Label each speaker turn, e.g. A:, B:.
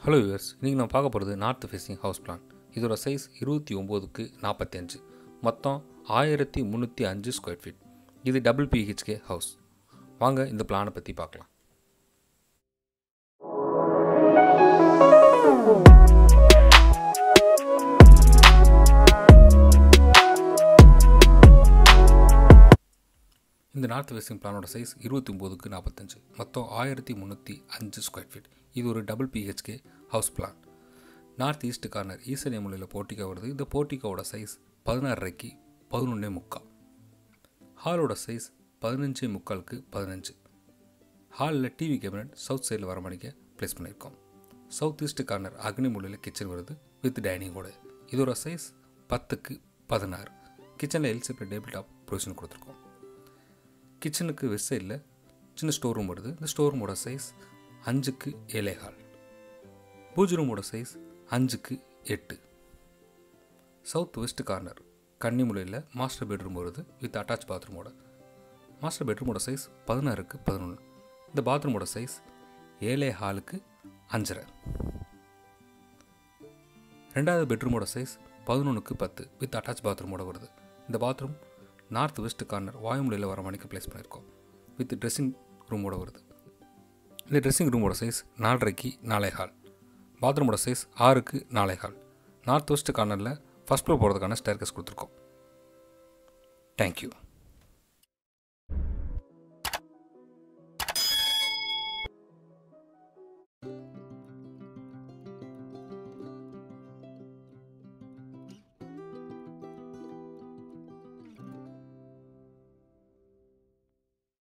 A: hello viewers இன்றைக்கி நான் பார்க்க போகிறது நார்த் ஃபேஸிங் ஹவுஸ் பிளான் இதோட சைஸ் இருபத்தி ஒம்போதுக்கு நாற்பத்தஞ்சு மொத்தம் ஆயிரத்தி முந்நூற்றி அஞ்சு ஸ்கொயர் ஃபீட் இது டபுள் பிஹெச்கே ஹவுஸ் வாங்க இந்த பிளானை பற்றி பார்க்கலாம் இந்த நார்த் வெஸ்டிங் பிளானோட சைஸ் இருபத்தி ஒம்போதுக்கு நாற்பத்தஞ்சு மொத்தம் ஆயிரத்தி முந்நூற்றி அஞ்சு ஸ்கொயர் ஃபீட் இது ஒரு double BHK house plan north east corner ஈசனிய மூலையில் போர்ட்டிகோ வருது இந்த போர்ட்டிகோவோட சைஸ் பதினாறரைக்கு பதினொன்னே முக்கால் ஹாலோட சைஸ் பதினஞ்சு முக்காலுக்கு பதினஞ்சு ஹாலில் டிவி கேபினட் சவுத் சைடில் வர மணிக்க ப்ளேஸ் பண்ணியிருக்கோம் சவுத் ஈஸ்ட் கார்னர் அக்னி மூலையில் கிச்சன் வருது வித் டைனிங்கோட இதோட சைஸ் பத்துக்கு பதினாறு கிச்சனில் L separate table top provision கொடுத்துருக்கோம் கிச்சனுக்கு வெஸ்ட் சைடில் சின்ன ஸ்டோர் ரூம் வருது இந்த ஸ்டோர் ரூமோட சைஸ் அஞ்சுக்கு ஏழே ஹால் பூஜ் ரூமோட சைஸ் அஞ்சுக்கு எட்டு சவுத் வெஸ்ட் கார்னர் கன்னிமுலையில் மாஸ்டர் பெட்ரூம் வருது வித் அட்டாச் பாத்ரூமோட மாஸ்டர் பெட்ரூமோட சைஸ் பதினாறுக்கு பதினொன்று இந்த பாத்ரூமோட சைஸ் ஏழே ஹாலுக்கு அஞ்சரை ரெண்டாவது பெட்ரூமோட சைஸ் பதினொன்றுக்கு பத்து வித் அட்டாச் பாத்ரூமோட வருது இந்த பாத்ரூம் நார்த் வெஸ்ட் கார்னர் வாயுமொழியில் வர மணிக்கு ப்ளேஸ் பண்ணியிருக்கோம் வித் ட்ரெஸ்ஸிங் ரூமோட வருது இந்த ட்ரெஸ்ஸிங் ரூமோட சைஸ் நாலரைக்கு நாலே ஹால் பாத்ரூமோட சைஸ் ஆறுக்கு நாலே ஹால் நார்த் வெஸ்ட் கார்னரில் ஃபஸ்ட் ஃப்ளோர் போகிறதுக்கான ஸ்டேர்கஸ் கொடுத்துருக்கோம் தேங்க்யூ